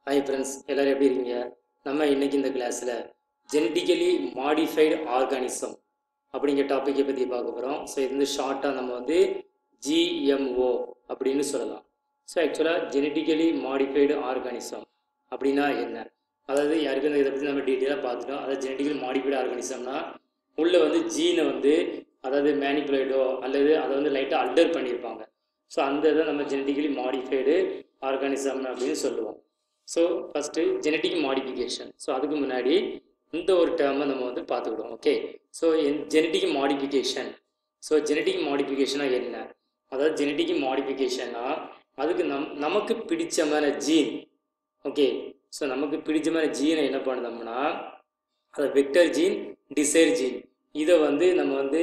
hi friends எல்லோரும் எப்படி இருக்கீங்க நம்ம இன்னைக்கு இந்த கிளாஸில் ஜெனட்டிக்கலி மாடிஃபைடு ஆர்கானிசம் அப்படிங்கிற டாப்பிக்கை பற்றி பார்க்க போகிறோம் ஸோ இது வந்து ஷார்ட்டாக நம்ம வந்து ஜிஎம்ஓ அப்படின்னு சொல்லலாம் ஸோ ஆக்சுவலாக ஜெனட்டிக்கலி மாடிஃபைடு ஆர்கானிசம் அப்படின்னா என்ன அதாவது யாருக்கும் இதை பற்றி நம்ம டீட்டெயிலாக பார்த்துட்டோம் அதாவது ஜெனட்டிக்கலி மாடிஃபைடு ஆர்கானிசம்னா உள்ளே வந்து ஜீனை வந்து அதாவது மேனிப்புலேட்டோ அல்லது அதை வந்து லைட்டாக அல்டர் பண்ணியிருப்பாங்க ஸோ அந்த இதை நம்ம ஜெனட்டிக்கலி மாடிஃபைடு ஆர்கானிசம் அப்படின்னு சொல்லுவோம் so first genetic modification so அதுக்கு முன்னாடி இந்த ஒரு டேர்மை நம்ம வந்து பார்த்துக்கிடுவோம் okay so genetic modification so genetic மாடிஃபிகேஷனாக என்ன அதாவது ஜெனட்டிக் மாடிஃபிகேஷன்னா அதுக்கு நம் நமக்கு பிடிச்சமான ஜீன் ஓகே ஸோ நமக்கு பிடிச்சமான ஜீனை என்ன பண்ணோம்னா அதை வெக்டர் ஜீன் டிசைர் ஜீன் இதை வந்து நம்ம வந்து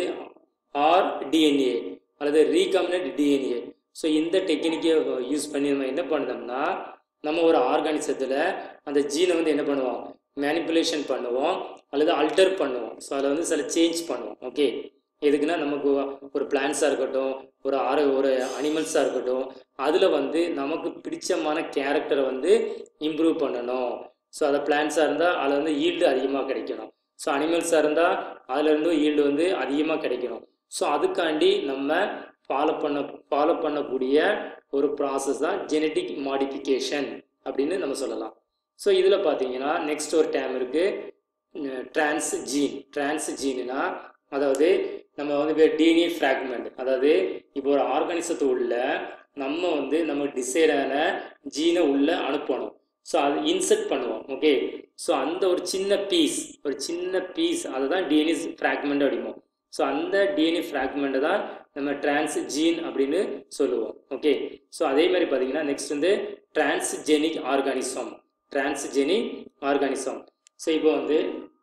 ஆர் டிஎன்ஏ அல்லது ரீகாமினட் டிஎன்ஏ ஸோ இந்த டெக்னிக்கை யூஸ் பண்ணி நம்ம என்ன பண்ணோம்னா நம்ம ஒரு ஆர்கானிசத்தில் அந்த ஜீனை வந்து என்ன பண்ணுவோம் மேனிப்புலேஷன் பண்ணுவோம் அல்லது அல்டர் பண்ணுவோம் ஸோ அதில் வந்து சில சேஞ்ச் பண்ணுவோம் ஓகே எதுக்குன்னா நமக்கு ஒரு பிளான்ஸாக இருக்கட்டும் ஒரு ஆறு ஒரு அனிமல்ஸாக இருக்கட்டும் அதில் வந்து நமக்கு பிடிச்சமான கேரக்டரை வந்து இம்ப்ரூவ் பண்ணணும் ஸோ அதை பிளான்ஸாக இருந்தால் அதில் வந்து ஈல்டு அதிகமாக கிடைக்கணும் ஸோ அனிமல்ஸாக இருந்தால் அதுலேருந்து ஈல்டு வந்து அதிகமாக கிடைக்கணும் ஸோ அதுக்காண்டி நம்ம ஃபாலோ பண்ண ஃபாலோ பண்ணக்கூடிய ஒரு ப்ராசஸ் தான் ஜெனட்டிக் மாடிஃபிகேஷன் அப்படின்னு நம்ம சொல்லலாம் ஸோ இதில் பார்த்தீங்கன்னா நெக்ஸ்ட் ஒரு டேம் இருக்குது ட்ரான்ஸ் ஜீன் ட்ரான்ஸ் ஜீனுனா அதாவது நம்ம வந்து டிஎன்ஏ ஃப்ராக்மெண்ட் அதாவது இப்போ ஒரு ஆர்கானிசத்து உள்ள நம்ம வந்து நம்ம டிசைடான ஜீனை உள்ள அனுப்பணும் ஸோ அது இன்செர்ட் பண்ணுவோம் ஓகே ஸோ அந்த ஒரு சின்ன பீஸ் ஒரு சின்ன பீஸ் அதை தான் டிஎன்ஏ ஃப்ராக்மெண்ட் அப்படிம்போம் ஸோ அந்த டிஎன்ஏ ஃப்ராக்மெண்ட்டை தான் நம்ம டிரான்ஸ் ஜீன் அப்படின்னு சொல்லுவோம் ஓகே ஸோ அதே மாதிரி பார்த்தீங்கன்னா நெக்ஸ்ட் வந்து transgenic organism transgenic organism so இப்போ வந்து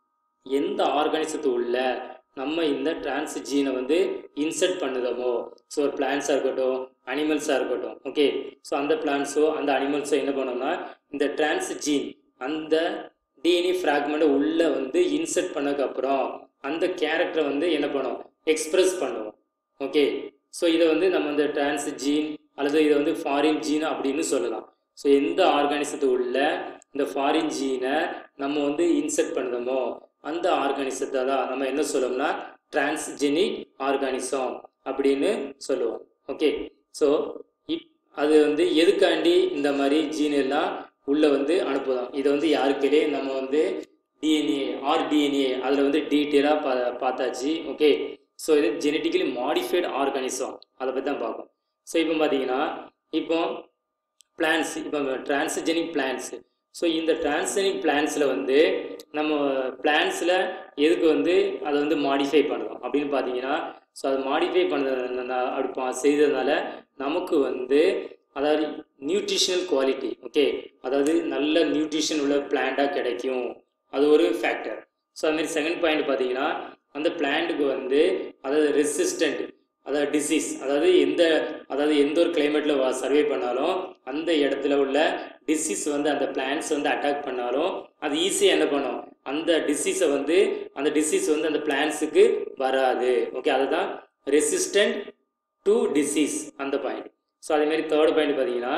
எந்த ஆர்கானிசத்து உள்ள நம்ம இந்த டிரான்ஸ் ஜீனை வந்து இன்சர்ட் பண்ணுதமோ ஸோ ஒரு பிளான்ஸாக இருக்கட்டும் அனிமல்ஸாக இருக்கட்டும் ஓகே ஸோ அந்த பிளான்ஸோ அந்த அனிமல்ஸோ என்ன பண்ணோம்னா இந்த டிரான்ஸ் ஜீன் அந்த டிஎன்ஏ ஃப்ராக்மெண்ட்டை உள்ளே வந்து இன்சர்ட் பண்ணதுக்கப்புறம் அந்த கேரக்டரை வந்து என்ன பண்ணும் எக்ஸ்பிரஸ் பண்ணுவோம் ஓகே ஸோ இதை வந்து நம்ம இந்த டிரான்ஸ் ஜீன் அல்லது இதை வந்து ஃபாரின் ஜீன் அப்படின்னு சொல்லலாம் ஸோ எந்த ஆர்கானிசத்து உள்ள இந்த ஃபாரின் ஜீனை நம்ம வந்து இன்செர்ட் பண்ணுதோமோ அந்த ஆர்கானிசத்தை தான் நம்ம என்ன சொல்லுவோம்னா டிரான்ஸ்ஜெனிக் ஆர்கானிசம் அப்படின்னு சொல்லுவோம் ஓகே ஸோ இப் அது வந்து எதுக்காண்டி இந்த மாதிரி ஜீன் எல்லாம் உள்ளே வந்து அனுப்புதோம் இதை வந்து யாருக்கிட்டே நம்ம வந்து டிஎன்ஏ ஆர்டிஎன்ஏ அதில் வந்து டீட்டெயிலாக பா பார்த்தாச்சு ஓகே ஸோ இது ஜெனட்டிக்கலி மாடிஃபைடு ஆர்கானிசம் அதை பற்றி தான் பார்க்கும் ஸோ இப்போ பார்த்தீங்கன்னா இப்போ பிளான்ஸ் இப்போ டிரான்ஸ்ஜெனிக் பிளான்ஸ் ஸோ இந்த டிரான்ஸ்ஜெனிக் பிளான்ஸில் வந்து நம்ம பிளான்ஸில் எதுக்கு வந்து அதை வந்து மாடிஃபை பண்ணுறோம் அப்படின்னு பார்த்தீங்கன்னா ஸோ அதை மாடிஃபை பண்ணது அப்படி பா செய்ததுனால நமக்கு வந்து அதாவது நியூட்ரிஷனல் குவாலிட்டி ஓகே அதாவது நல்ல நியூட்ரிஷன் உள்ள பிளான்ட்டாக கிடைக்கும் அது ஒரு ஃபேக்டர் ஸோ அதுமாரி செகண்ட் பாயிண்ட் பார்த்தீங்கன்னா அந்த பிளான்ட்டுக்கு வந்து அதாவது ரெசிஸ்டண்ட் அதாவது டிசீஸ் அதாவது எந்த அதாவது எந்த ஒரு கிளைமேட்டில் சர்வே பண்ணாலும் அந்த இடத்துல உள்ள டிசீஸ் வந்து அந்த பிளான்ஸ் வந்து அட்டாக் பண்ணாலும் அது ஈஸியாக என்ன பண்ணும் அந்த டிசீஸை வந்து அந்த டிசீஸ் வந்து அந்த பிளான்ஸுக்கு வராது ஓகே அதுதான் ரெசிஸ்டண்ட் டு டிசீஸ் அந்த பாயிண்ட் ஸோ அதேமாரி தேர்ட் பாயிண்ட் பார்த்தீங்கன்னா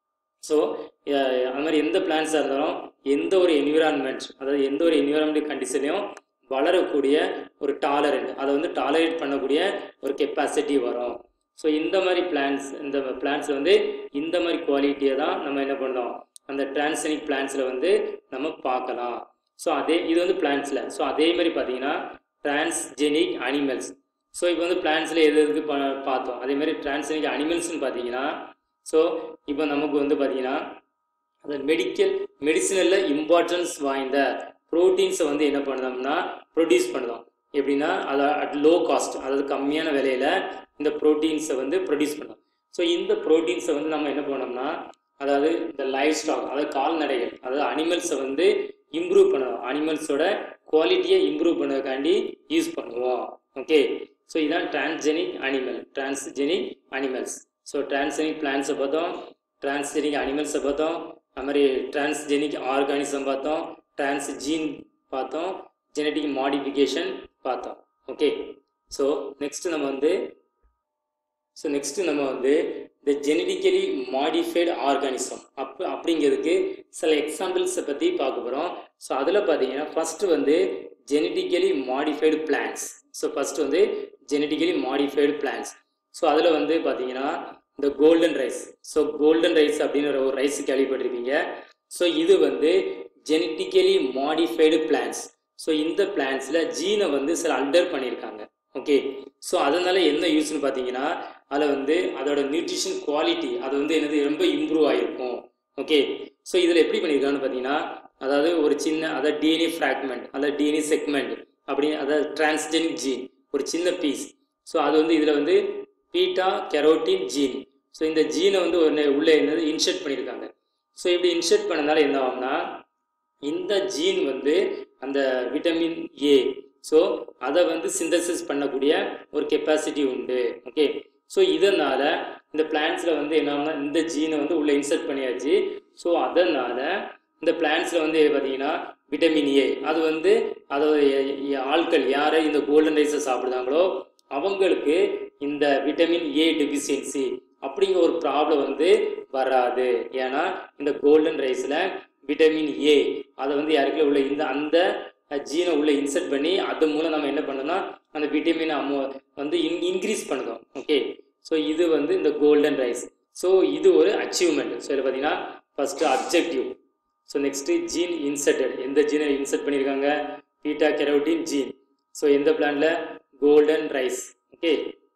ஸோ அது மாதிரி எந்த பிளான்ஸாக இருந்தாலும் எந்த ஒரு என்விரான்மெண்ட் அதாவது எந்த ஒரு என்விரான்மெண்ட் கண்டிஷனையும் வளரக்கூடிய ஒரு டாலரண்ட் அதை வந்து டாலரேட் பண்ணக்கூடிய ஒரு கெப்பாசிட்டி வரும் ஸோ இந்த மாதிரி பிளான்ஸ் இந்த பிளான்ஸ் வந்து இந்த மாதிரி குவாலிட்டியை தான் நம்ம என்ன பண்ணோம் அந்த டிரான்ஸ்ஜெனிக் பிளான்ஸில் வந்து நம்ம பார்க்கலாம் ஸோ அதே இது வந்து பிளான்ஸில் ஸோ அதே மாதிரி பார்த்தீங்கன்னா டிரான்ஸ்ஜெனிக் அனிமல்ஸ் ஸோ இப்போ வந்து பிளான்ஸில் எது எதுக்கு பா பார்த்தோம் அதே மாதிரி டிரான்ஸ்ஜெனிக் அனிமல்ஸ்னு பார்த்தீங்கன்னா ஸோ இப்போ நமக்கு வந்து பார்த்தீங்கன்னா அந்த மெடிக்கல் மெடிசினலில் இம்பார்ட்டன்ஸ் வாய்ந்த ப்ரோட்டீன்ஸை வந்து என்ன பண்ணோம்னா ப்ரொடியூஸ் பண்ணுறோம் எப்படின்னா அதை அட் லோ காஸ்ட் அதாவது கம்மியான விலையில் இந்த ப்ரோட்டீன்ஸை வந்து ப்ரொடியூஸ் பண்ணோம் ஸோ இந்த ப்ரோட்டீன்ஸை வந்து நம்ம என்ன பண்ணோம்னா அதாவது இந்த லைஃப் ஸ்டாக் அதாவது கால்நடைகள் அதாவது அனிமல்ஸை வந்து இம்ப்ரூவ் பண்ணுவோம் அனிமல்ஸோட குவாலிட்டியை இம்ப்ரூவ் பண்ணதுக்காண்டி யூஸ் பண்ணுவோம் ஓகே ஸோ இதான் transgenic animal transgenic animals so transgenic பிளான்ஸை பார்த்தோம் டிரான்ஸ்ஜெனிக் அனிமல்ஸை பார்த்தோம் அது மாதிரி டிரான்ஸ்ஜெனிக் ஆர்கானிசம் பார்த்தோம் டிரான்ஸ்ஜீன் பார்த்தோம் ஜெனட்டிக் மாடிஃபிகேஷன் பார்த்தோம் ஓகே ஸோ நெக்ஸ்ட் நம்ம வந்து ஸோ நெக்ஸ்ட்டு நம்ம வந்து இந்த ஜெனடிக்கலி மாடிஃபைடு ஆர்கானிசம் அப் அப்படிங்கிறதுக்கு சில எக்ஸாம்பிள்ஸை பற்றி பார்க்க போகிறோம் ஸோ அதில் பார்த்தீங்கன்னா ஃபஸ்ட்டு வந்து genetically modified plants so first வந்து ஜெனடிக்கலி மாடிஃபைடு பிளான்ஸ் ஸோ அதில் வந்து பார்த்தீங்கன்னா இந்த golden rice so golden rice அப்படிங்கிற ஒரு ரைஸ் கேள்விப்பட்டிருப்பீங்க ஸோ இது வந்து ஜெனட்டிக்கலி மாடிஃபைடு பிளான்ஸ் ஸோ இந்த பிளான்ஸில் ஜீனை வந்து சில அல்டர் பண்ணியிருக்காங்க ஓகே ஸோ அதனால என்ன யூஸ்னு பார்த்தீங்கன்னா அதில் வந்து அதோட நியூட்ரிஷன் குவாலிட்டி அது வந்து என்னது ரொம்ப இம்ப்ரூவ் ஆகிருக்கும் ஓகே ஸோ இதில் எப்படி பண்ணியிருக்காங்கன்னு பார்த்தீங்கன்னா அதாவது ஒரு சின்ன அதாவது டிஎன்ஏ ஃப்ராக்மெண்ட் அதாவது டிஎன்ஏ செக்மெண்ட் அப்படி அதாவது டிரான்ஸ்ஜெனிக் ஜீன் ஒரு சின்ன பீஸ் ஸோ அது வந்து இதில் வந்து பீட்டா கெரோட்டின் ஜீன் ஸோ இந்த ஜீனை வந்து ஒரு உள்ளே என்னது இன்செர்ட் பண்ணியிருக்காங்க ஸோ இப்படி இன்செர்ட் பண்ணனால என்ன ஆகும்னா இந்த ஜீன் வந்து அந்த விட்டமின் ஏ ஸோ அதை வந்து சிந்தசிஸ் பண்ணக்கூடிய ஒரு கெப்பாசிட்டி உண்டு ஓகே ஸோ இதனால் இந்த பிளான்ஸில் வந்து என்ன ஆகும்னா இந்த ஜீனை வந்து உள்ளே இன்செர்ட் பண்ணியாச்சு ஸோ அதனால் இந்த பிளான்ஸில் வந்து பார்த்தீங்கன்னா விட்டமின் ஏ அது வந்து அதோட ஆட்கள் யாரை இந்த கோல்டன் ரைஸை சாப்பிடுதாங்களோ அவங்களுக்கு இந்த விட்டமின் ஏ டெபிசியன்சி அப்படிங்கிற ஒரு ப்ராப்ளம் வந்து வராது ஏன்னா இந்த கோல்டன் ரைஸில் விட்டமின் ஏ அதை வந்து யாருக்குள்ள உள்ள இந்த அந்த ஜீனை உள்ள இன்செர்ட் பண்ணி அது மூலம் நம்ம என்ன பண்ணோம்னா அந்த விட்டமின் அமோ வந்து இன் இன்க்ரீஸ் பண்ணுதோம் ஓகே ஸோ இது வந்து இந்த கோல்டன் ரைஸ் ஸோ இது ஒரு அச்சீவ்மெண்ட் ஸோ இதில் பார்த்தீங்கன்னா first objective so next gene inserted எந்த ஜீனை இன்செர்ட் பண்ணியிருக்காங்க பீட்டா கெரோட்டின் ஜீன் ஸோ எந்த பிளான்ல கோல்டன் ரைஸ் ஓகே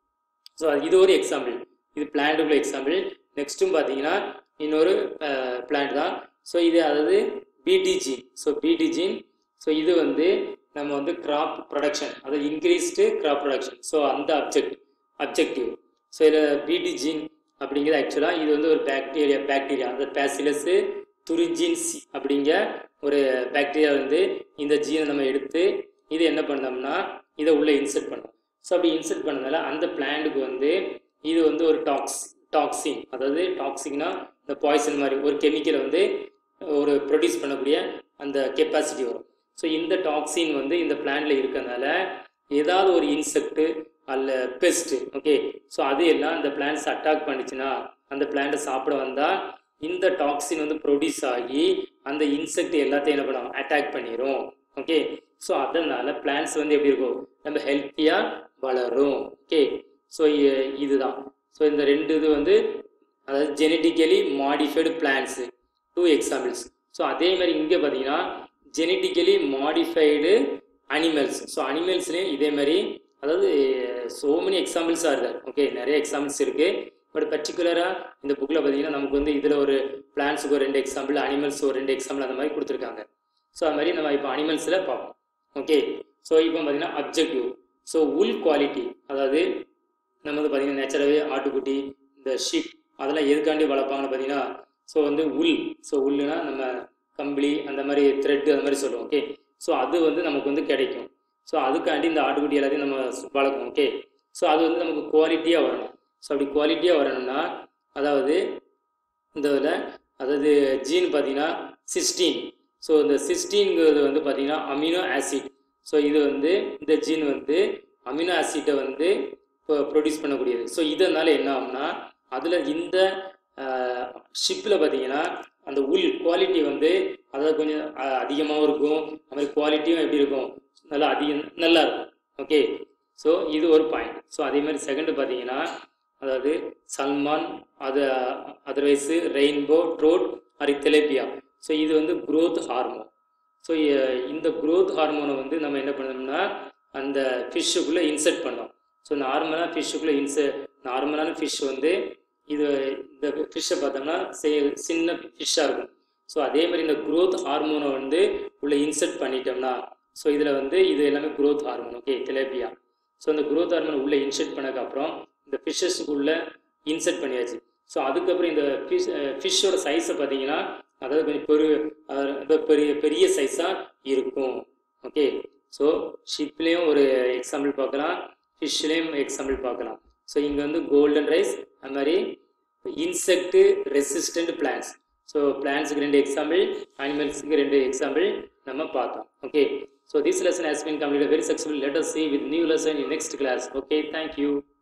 ஸோ இது ஒரு எக்ஸாம்பிள் இது பிளான்டுக்குள்ள எக்ஸாம்பிள் நெக்ஸ்ட்டும் பார்த்தீங்கன்னா இன்னொரு பிளான்ட் தான் ஸோ இது அதாவது BT gene so BT gene so இது வந்து நம்ம வந்து கிராப் ப்ரொடக்ஷன் அதாவது இன்க்ரீஸ்டு கிராப் ப்ரொடக்ஷன் ஸோ அந்த அப்ஜெக்ட் அப்ஜெக்டிவ் ஸோ இதில் பிடி ஜீன் அப்படிங்கிறது ஆக்சுவலாக இது வந்து ஒரு பாக்டீரியா பாக்டீரியா அந்த பேசிலஸு துரிஜின்ஸ் அப்படிங்க ஒரு பாக்டீரியா வந்து இந்த ஜீனை நம்ம எடுத்து இது என்ன பண்ணோம்னா இதை உள்ளே இன்செர்ட் பண்ணோம் ஸோ அப்படி இன்செர்ட் பண்ணதால அந்த பிளான்ட்டுக்கு வந்து இது வந்து ஒரு டாக்ஸ் டாக்ஸின் அதாவது டாக்ஸிக்னா இந்த பாய்சன் மாதிரி ஒரு கெமிக்கலை வந்து ஒரு ப்ரொடியூஸ் பண்ணக்கூடிய அந்த கெப்பாசிட்டி வரும் ஸோ இந்த டாக்ஸின் வந்து இந்த பிளான்ட்ல இருக்கறனால ஏதாவது ஒரு இன்செக்ட் அல்ல பெஸ்ட் ஓகே ஸோ அது எல்லாம் அந்த பிளான்ஸ் அட்டாக் பண்ணிச்சுன்னா அந்த பிளான்ட்டை சாப்பிட வந்தால் இந்த டாக்ஸின் வந்து ப்ரொடியூஸ் ஆகி அந்த இன்செக்ட் எல்லாத்தையும் என்ன பண்ணும் அட்டாக் பண்ணிடும் ஓகே ஸோ அதனால பிளான்ஸ் வந்து எப்படி இருக்கும் நம்ம ஹெல்த்தியாக வளரும் ஓகே ஸோ இதுதான் ஸோ இந்த ரெண்டு இது வந்து அதாவது genetically modified plants two examples so அதே மாதிரி இங்கே பார்த்தீங்கன்னா ஜெனட்டிக்கலி மாடிஃபைடு அனிமல்ஸ் ஸோ அனிமல்ஸ்லேயும் இதே மாதிரி அதாவது so many examples are there okay நிறைய எக்ஸாம்பிள்ஸ் இருக்குது பட் பர்டிகுலராக இந்த புக்கில் பார்த்தீங்கன்னா நமக்கு வந்து இதில் ஒரு பிளான்ஸுக்கு ஒரு ரெண்டு எக்ஸாம்பிள் அனிமல்ஸ் ஒரு ரெண்டு எக்ஸாம்பிள் அந்த மாதிரி கொடுத்துருக்காங்க ஸோ அது மாதிரி நம்ம இப்போ அனிமல்ஸில் பார்ப்போம் ஓகே ஸோ இப்போ பார்த்தீங்கன்னா அப்ஜெக்டிவ் ஸோ உல் குவாலிட்டி அதாவது நம்ம வந்து பார்த்தீங்கன்னா நேச்சராகவே ஆட்டுக்குட்டி இந்த ஷீப் அதெல்லாம் எதுக்காண்டி வளர்ப்பாங்கன்னு பார்த்தீங்கன்னா ஸோ வந்து உல் ஸோ உல்லுனா நம்ம கம்பளி அந்த மாதிரி த்ரெட்டு அந்த மாதிரி சொல்லுவோம் ஓகே ஸோ அது வந்து நமக்கு வந்து கிடைக்கும் ஸோ அதுக்காண்டி இந்த ஆட்டுக்குட்டி எல்லாத்தையும் நம்ம வளர்க்கணும் ஓகே ஸோ அது வந்து நமக்கு குவாலிட்டியாக வரணும் ஸோ அப்படி குவாலிட்டியாக வரணும்னா அதாவது இந்த இதில் அதாவது ஜீன் பார்த்தீங்கன்னா சிஸ்டீன் ஸோ இந்த சிஸ்டீன்ங்கிறது வந்து பார்த்தீங்கன்னா அமினோ ஆசிட் ஸோ இது வந்து இந்த ஜீன் வந்து அமினோ ஆசிட்டை வந்து ப்ரொடியூஸ் பண்ணக்கூடியது ஸோ இதனால என்ன ஆகும்னா அதில் இந்த ஷிப்பில் பார்த்தீங்கன்னா அந்த உள் குவாலிட்டி வந்து அதாவது கொஞ்சம் அதிகமாகவும் இருக்கும் அது மாதிரி குவாலிட்டியும் எப்படி இருக்கும் நல்லா அதிகம் நல்லா இருக்கும் ஓகே ஸோ இது ஒரு பாயிண்ட் ஸோ அதே மாதிரி செகண்டு பார்த்தீங்கன்னா அதாவது சல்மான் அது otherwise rainbow trout or tilapia so இது வந்து குரோத் ஹார்மோன் ஸோ இந்த குரோத் ஹார்மோனை வந்து நம்ம என்ன பண்ணோம்னா அந்த ஃபிஷ்ஷுக்குள்ளே இன்செர்ட் பண்ணோம் ஸோ நார்மலாக ஃபிஷ்ஷுக்குள்ளே இன்செ நார்மலான ஃபிஷ் வந்து இது இந்த ஃபிஷ்ஷை பார்த்தோம்னா சின்ன ஃபிஷ்ஷாக இருக்கும் ஸோ அதே மாதிரி இந்த குரோத் ஹார்மோனை வந்து உள்ளே இன்செர்ட் பண்ணிட்டோம்னா ஸோ இதில் வந்து இது எல்லாமே growth hormone okay tilapia so அந்த குரோத் ஹார்மோன் உள்ளே இன்செர்ட் பண்ணக்கப்புறம் இந்த ஃபிஷ்ஷஸுக்குள்ளே இன்செர்ட் பண்ணியாச்சு ஸோ அதுக்கப்புறம் இந்த ஃபிஷ் ஃபிஷ்ஷோட சைஸை பார்த்தீங்கன்னா அதாவது கொஞ்சம் பெரிய பெரிய பெரிய சைஸாக இருக்கும் ஓகே ஸோ ஷிப்லேயும் ஒரு எக்ஸாம்பிள் பார்க்கலாம் ஃபிஷ்லேயும் எக்ஸாம்பிள் பார்க்கலாம் ஸோ இங்கே வந்து கோல்டன் ரைஸ் அது மாதிரி இன்செக்ட் ரெசிஸ்டன்ட் பிளான்ஸ் ஸோ பிளான்ஸுக்கு ரெண்டு எக்ஸாம்பிள் அனிமல்ஸுக்கு ரெண்டு எக்ஸாம்பிள் நம்ம பார்த்தோம் okay so this lesson has been completed very successful let us see with new lesson in next class okay thank you